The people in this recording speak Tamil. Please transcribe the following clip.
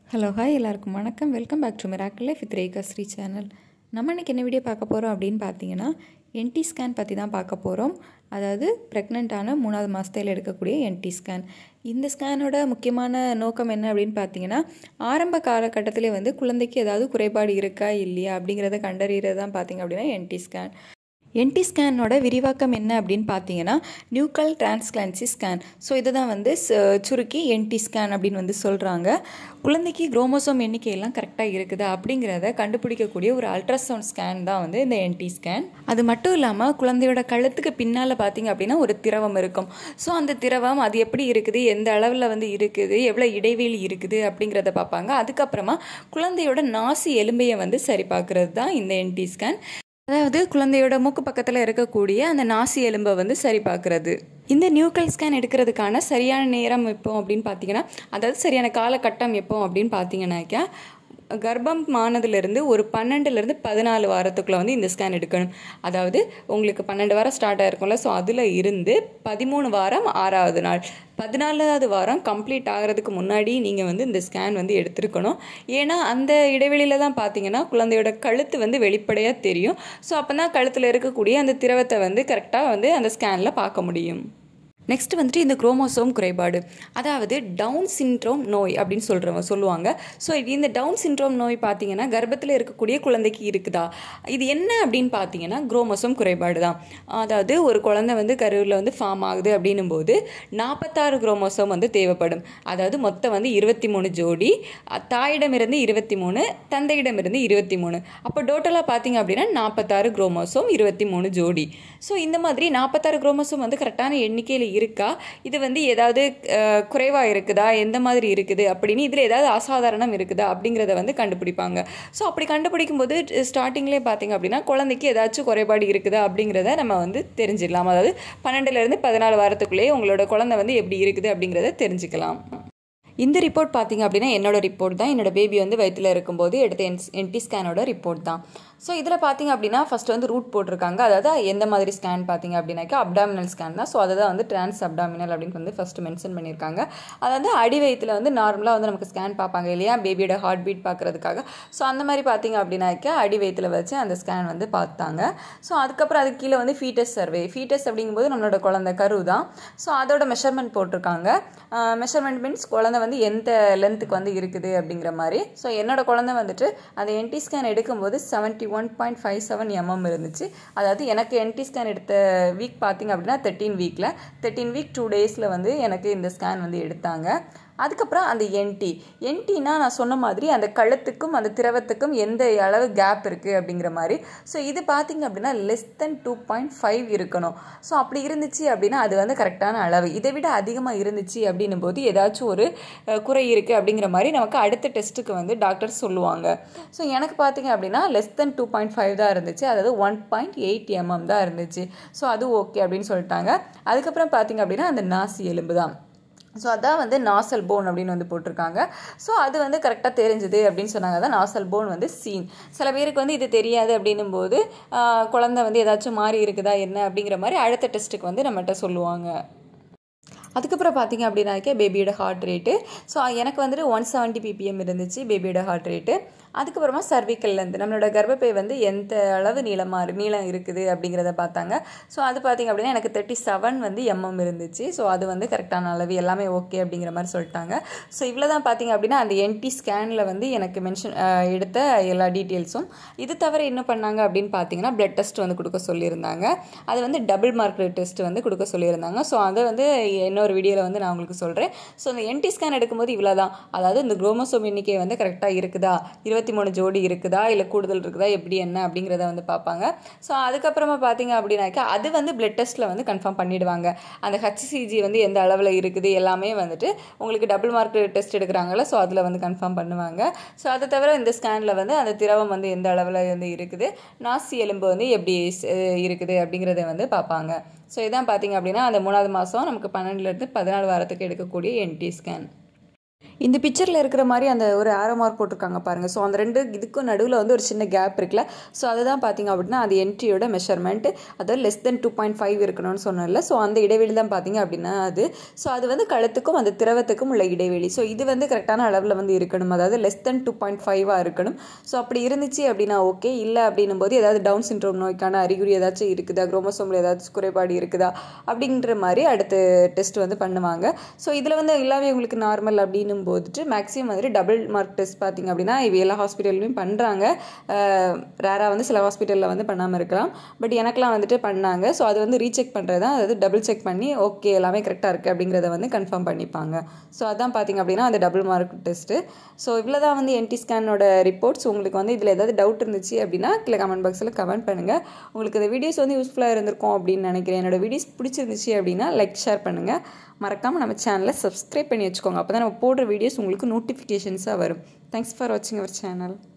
ஹலோ ஹாய் எல்லாருக்கும் வணக்கம் welcome back to miracle life with Rekha Sri channel நம்ம இன்றைக்கி என்ன வீடியோ பார்க்க போகிறோம் அப்படின்னு பார்த்தீங்கன்னா என்டி ஸ்கேன் பற்றி தான் பார்க்க போகிறோம் அதாவது ப்ரெக்னெண்ட்டான மூணாவது மாதத்தில் எடுக்கக்கூடிய என்டி ஸ்கேன் இந்த ஸ்கேனோட முக்கியமான நோக்கம் என்ன அப்படின்னு பார்த்தீங்கன்னா ஆரம்ப காலகட்டத்திலே வந்து குழந்தைக்கு ஏதாவது குறைபாடு இருக்கா இல்லையா அப்படிங்கிறத கண்டறியறது தான் பார்த்தீங்க அப்படின்னா என்டி ஸ்கேன் என்டி ஸ்கேனோட விரிவாக்கம் என்ன அப்படின்னு பார்த்தீங்கன்னா நியூக்கல் டிரான்ஸ்கிளான்சி ஸ்கேன் ஸோ இதை தான் வந்து ச- சுருக்கி என்டி ஸ்கேன் அப்படின்னு வந்து சொல்கிறாங்க குழந்தைக்கு குரோமோசோம் எண்ணிக்கையெல்லாம் கரெக்டாக இருக்குதா அப்படிங்கிறத கண்டுபிடிக்கக்கூடிய ஒரு அல்ட்ராசவுண்ட் ஸ்கேன் தான் வந்து இந்த என்டி ஸ்கேன் அது மட்டும் இல்லாமல் குழந்தையோட கழுத்துக்கு பின்னால் பார்த்தீங்க அப்படின்னா ஒரு திரவம் இருக்கும் ஸோ அந்த திரவம் அது எப்படி இருக்குது எந்த அளவில் வந்து இருக்குது எவ்வளோ இடைவெளி இருக்குது அப்படிங்கிறத பார்ப்பாங்க அதுக்கப்புறமா குழந்தையோட நாசி எலும்பையை வந்து சரி பார்க்குறது தான் இந்த என்டி ஸ்கேன் அதாவது குழந்தையோட மூக்கு பக்கத்தில் இருக்கக்கூடிய அந்த நாசி எலும்பை வந்து சரி பார்க்குறது இந்த நியூக்கல் ஸ்கேன் எடுக்கிறதுக்கான சரியான நேரம் எப்போ அப்படின்னு பார்த்தீங்கன்னா அதாவது சரியான காலகட்டம் எப்போ அப்படின்னு பார்த்தீங்கன்னாக்கா கர்ப்பம் ஆனதுலேருந்து ஒரு பன்னெண்டுலேருந்து பதினாலு வாரத்துக்குள்ளே வந்து இந்த ஸ்கேன் எடுக்கணும் அதாவது உங்களுக்கு பன்னெண்டு வாரம் ஸ்டார்ட் ஆயிருக்கும்ல ஸோ அதில் இருந்து பதிமூணு வாரம் ஆறாவது நாள் பதினாலாவது வாரம் கம்ப்ளீட் ஆகிறதுக்கு முன்னாடி நீங்கள் வந்து இந்த ஸ்கேன் வந்து எடுத்திருக்கணும் ஏன்னா அந்த இடைவெளியில் தான் பார்த்தீங்கன்னா குழந்தையோட கழுத்து வந்து வெளிப்படையாக தெரியும் ஸோ அப்போ தான் கழுத்தில் இருக்கக்கூடிய அந்த திரவத்தை வந்து கரெக்டாக வந்து அந்த ஸ்கேனில் பார்க்க முடியும் நெக்ஸ்ட் வந்துட்டு இந்த குரோமோசோம் குறைபாடு அதாவது டவுன் சிண்ட்ரோம் நோய் அப்படின்னு சொல்கிறவங்க சொல்லுவாங்க ஸோ இந்த டவுன் சிண்ட்ரோம் நோய் பார்த்தீங்கன்னா கர்ப்பத்தில் இருக்கக்கூடிய குழந்தைக்கு இருக்குதா இது என்ன அப்படின்னு பார்த்தீங்கன்னா குரோமோசோம் குறைபாடு தான் அதாவது ஒரு குழந்தை வந்து கருவில் வந்து ஃபார்ம் ஆகுது அப்படின்னும் போது நாற்பத்தாறு குரோமோசோம் வந்து தேவைப்படும் அதாவது மொத்தம் வந்து இருபத்தி மூணு ஜோடி அஹ் தாயிடமிருந்து இருபத்தி மூணு தந்தையிடமிருந்து இருபத்தி மூணு அப்போ டோட்டலாக பார்த்தீங்க அப்படின்னா நாற்பத்தாறு குரோமோசோம் இருபத்தி மூணு ஜோடி ஸோ இந்த மாதிரி நாற்பத்தாறு குரோமோசோம் வந்து கரெக்டான எண்ணிக்கையில் இருக்கா இது வந்து ஏதாவது குறைவாக இருக்குதா எந்த மாதிரி இருக்குது அப்படின்னு இதில் ஏதாவது அசாதாரணம் இருக்குதா அப்படிங்கிறத வந்து கண்டுபிடிப்பாங்க ஸோ அப்படி கண்டுபிடிக்கும் போது ஸ்டார்டிங்லேயே பார்த்தீங்க அப்படின்னா குழந்தைக்கு ஏதாச்சும் குறைபாடு இருக்குதா அப்படிங்கிறத நம்ம வந்து தெரிஞ்சிடலாம் அதாவது பன்னெண்டுலேருந்து பதினாலு வாரத்துக்குள்ளேயே உங்களோட குழந்தை வந்து எப்படி இருக்குது அப்படிங்கிறத தெரிஞ்சுக்கலாம் இந்த ரிப்போர்ட் பார்த்தீங்க அப்படின்னா என்னோட ரிப்போர்ட் தான் என்னோட பேபி வந்து வயிற்றில் இருக்கும்போது எடுத்த என் என்டி ஸ்கேனோட ரிப்போர்ட் தான் ஸோ இதில் பார்த்தீங்க அப்படின்னா ஃபஸ்ட்டு வந்து ரூட் போட்டிருக்காங்க அதாவது எந்த மாதிரி ஸ்கேன் பார்த்தீங்க அப்படின்னாக்கா அப்டாமினல் ஸ்கேன் தான் ஸோ அதை தான் வந்து டிரான்ஸ் அப்டாமினல் அப்படின்னு வந்து ஃபஸ்ட்டு மென்ஷன் பண்ணியிருக்காங்க அதாவது அடி வயிற்றில் வந்து நார்மலாக வந்து நமக்கு ஸ்கேன் பார்ப்பாங்க இல்லையா பேபியோட ஹார்ட் பீட் பார்க்குறதுக்காக ஸோ அந்த மாதிரி பார்த்தீங்க அப்படின்னாக்கா அடி வயிற்றில் வச்சு அந்த ஸ்கேன் வந்து பார்த்தாங்க ஸோ அதுக்கப்புறம் அதுக்கு கீழே வந்து ஃபீட்டஸ் சர்வே ஃபீட்டஸ் அப்படிங்கும்போது நம்மளோட குழந்தை கரு தான் ஸோ அதோட மெஷர்மெண்ட் போட்டிருக்காங்க மெஷர்மெண்ட் மீன்ஸ் குழந்தை வந்து எந்த லென்த்துக்கு வந்து இருக்குது அப்படிங்கிற மாதிரி ஸோ என்னோட குழந்தை வந்துட்டு அந்த என்டி ஸ்கேன் எடுக்கும்போது seventy one point five seven mm இருந்துச்சு அதாவது எனக்கு என்டி ஸ்கேன் எடுத்த வீக் பார்த்தீங்க அப்படின்னா தேர்ட்டீன் வீக்கில் தேர்ட்டீன் வீக் டூ டேஸில் வந்து எனக்கு இந்த ஸ்கேன் வந்து எடுத்தாங்க அதுக்கப்புறம் அந்த என்டி என்டினா நான் சொன்ன மாதிரி அந்த கழுத்துக்கும் அந்த திரவத்துக்கும் எந்த அளவு கேப் இருக்குது அப்படிங்கிற மாதிரி ஸோ இது பார்த்தீங்க அப்படின்னா less then two point five இருக்கணும் ஸோ அப்படி இருந்துச்சு அப்படின்னா அது வந்து கரெக்டான அளவு இதை விட அதிகமாக இருந்துச்சு அப்படின்னும் போது ஏதாச்சும் ஒரு அஹ், குறை இருக்குது அப்படிங்கிற மாதிரி நமக்கு அடுத்த டெஸ்ட்டுக்கு வந்து டாக்டர் சொல்லுவாங்க ஸோ எனக்கு பார்த்தீங்க அப்படின்னா less then two point five தான் இருந்துச்சு அதாவது ஒன் பாயிண்ட் எயிட் எம்எம் தான் இருந்துச்சு ஸோ அது ஓகே அப்படின்னு சொல்லிட்டாங்க அதுக்கப்புறம் பார்த்தீங்க அப்படின்னா அந்த நாசி எலும்பு தான் ஸோ அதான் வந்து நாசல் போன் அப்படின்னு வந்து போட்டிருக்காங்க ஸோ அது வந்து கரெக்டாக தெரிஞ்சுது அப்படின்னு சொன்னாங்க தான் நாசல் போன் வந்து சீன் சில பேருக்கு வந்து இது தெரியாது அப்படின்னும் போது ஆஹ், குழந்தை வந்து ஏதாச்சும் மாறி இருக்குதா என்ன அப்படிங்கிற மாதிரி அடுத்த டெஸ்ட்டுக்கு வந்து நம்மகிட்ட சொல்லுவாங்க அதுக்கப்புறம் பார்த்தீங்க அப்படின்னாக்கா பேபியோட ஹார்ட் ரேட்டு ஸோ எனக்கு வந்துட்டு ஒன் செவன்ட்டி பிபிஎம் இருந்துச்சு பேபியோட ஹார்ட் ரேட்டு அதுக்கப்புறமா சர்விக்கல்லேருந்து நம்மளோட கர்ப்பப்பை வந்து எந்த அளவு நீளமாக நீளம் இருக்குது அப்படிங்கிறத பார்த்தாங்க ஸோ அது பார்த்தீங்க அப்படின்னா எனக்கு தேர்ட்டி செவன் வந்து எம்எம் இருந்துச்சு ஸோ அது வந்து கரெக்டான அளவு எல்லாமே ஓகே அப்படிங்கிற மாதிரி சொல்லிட்டாங்க ஸோ இவ்வளோ தான் பார்த்தீங்க அப்படின்னா அந்த என்டி ஸ்கேனில் வந்து எனக்கு மென்ஷன் எடுத்த எல்லா டீட்டெயில்ஸும் இது தவிர என்ன பண்ணாங்க அப்படின்னு பார்த்தீங்கன்னா பிளட் டெஸ்ட் வந்து கொடுக்க சொல்லியிருந்தாங்க அது வந்து டபுள் மார்க் டெஸ்ட் வந்து கொடுக்க சொல்லியிருந்தாங்க ஸோ அதை வந்து இன்னொரு வீடியோவில் வந்து நான் உங்களுக்கு சொல்கிறேன் ஸோ இந்த என்டி ஸ்கேன் எடுக்கும்போது இவ்வளோ தான் அதாவது இந்த குரோமோசோம் எண்ணிக்கை வந்து கரெக்டாக இருக்குதா இருபத்தி மூணு ஜோடி இருக்குதா இல்லை கூடுதல் இருக்குதா எப்படி என்ன அப்படிங்கிறத வந்து பார்ப்பாங்க ஸோ அதுக்கப்புறமா பார்த்தீங்க அப்படின்னாக்கா அது வந்து பிளட் டெஸ்ட்டில் வந்து கன்ஃபார்ம் பண்ணிடுவாங்க அந்த ஹச்சிசிஜி வந்து எந்த அளவில் இருக்குது எல்லாமே வந்துட்டு உங்களுக்கு டபுள் மார்க் டெஸ்ட் எடுக்கிறாங்கல்ல ஸோ அதில் வந்து கன்ஃபார்ம் பண்ணுவாங்க ஸோ அதை தவிர இந்த ஸ்கேனில் வந்து அந்த திரவம் வந்து எந்த அளவில் வந்து இருக்குது நாசி எலும்பு வந்து எப்படி ஸ்- இருக்குது அப்படிங்கிறத வந்து பார்ப்பாங்க ஸோ இதான் பார்த்தீங்க அப்படின்னா அந்த மூணாவது மாதம் நமக்கு பன்னெண்டுலேருந்து பதினாலு வாரத்துக்கு எடுக்கக்கூடிய என்டி ஸ்கேன் இந்த பிக்சரில் இருக்கிற மாதிரி அந்த ஒரு ஆரோ மார்க் போட்டிருக்காங்க பாருங்கள் ஸோ அந்த ரெண்டு இதுக்கும் நடுவில் வந்து ஒரு சின்ன கேப் இருக்குல்ல ஸோ அதுதான் பார்த்தீங்க அப்படின்னா அது என்ட்ரியோட மெஷர்மெண்ட் அதாவது less then two point five இருக்கணும்னு சொன்னேன்ல ஸோ அந்த இடைவெளி தான் பார்த்தீங்க அப்படின்னா அது ஸோ அது வந்து கழுத்துக்கும் அந்த திரவத்துக்கும் உள்ள இடைவெளி ஸோ இது வந்து கரெக்டான அளவில் வந்து இருக்கணும் அதாவது லெஸ் தென் டூ பாயிண்ட் ஃபைவாக இருக்கணும் ஸோ அப்படி இருந்துச்சு அப்படின்னா ஓகே இல்லை அப்படின்னும் போது ஏதாவது டவுன் சிண்ட்ரோம் நோய்க்கான அறிகுறி ஏதாச்சும் இருக்குதா குரோமோசோமில் ஏதாச்சும் குறைபாடு இருக்குதா அப்படின்ற மாதிரி அடுத்து டெஸ்ட் வந்து பண்ணுவாங்க ஸோ இதில் வந்து எல்லாமே உங்களுக்கு நார்மல் அப்படின்னும் போதுட்டு மேக்ஸிமம் வந்துட்டு டபுள் மார்க் டெஸ்ட் பார்த்தீங்க அப்படின்னா இவ எல்லா ஹாஸ்பிட்டல்லையும் பண்ணுறாங்க ரேராக வந்து சில ஹாஸ்பிட்டலில் வந்து பண்ணாமல் இருக்கலாம் பட் எனக்கெலாம் வந்துட்டு பண்ணாங்க ஸோ அது வந்து ரீசெக் பண்ணுறது தான் அதாவது டபுள் செக் பண்ணி ஓகே எல்லாமே கரெக்டாக இருக்குது அப்படிங்கிறத வந்து கன்ஃபார்ம் பண்ணிப்பாங்க ஸோ அதான் பார்த்தீங்க அப்படின்னா அந்த டபுள் மார்க் டெஸ்ட்டு ஸோ இவ்வளோ தான் வந்து என்டி ஸ்கேனோட ரிப்போர்ட்ஸ் உங்களுக்கு வந்து இதில் ஏதாவது டவுட் இருந்துச்சு அப்படின்னா கீழே கமெண்ட் பாக்ஸில் கமெண்ட் பண்ணுங்கள் உங்களுக்கு இந்த வீடியோஸ் வந்து யூஸ்ஃபுல்லாக இருந்திருக்கும் அப்படின்னு நினைக்கிறேன் என்னோட வீடியோஸ் பிடிச்சிருந்துச்சு அப்படின்னா லைக் ஷேர் பண்ணுங்கள் மறக்காமல் நம்ம சேனலை சப்ஸ்கிரைப் பண்ணி வச்சுக்கோங்க அப்போ தான் நம்ம போடுற வீடியோஸ் உங்களுக்கு நோட்டிஃபிகேஷன்ஸாக வரும் தேங்க்ஸ் ஃபார் வாட்சிங் அவர் சேனல்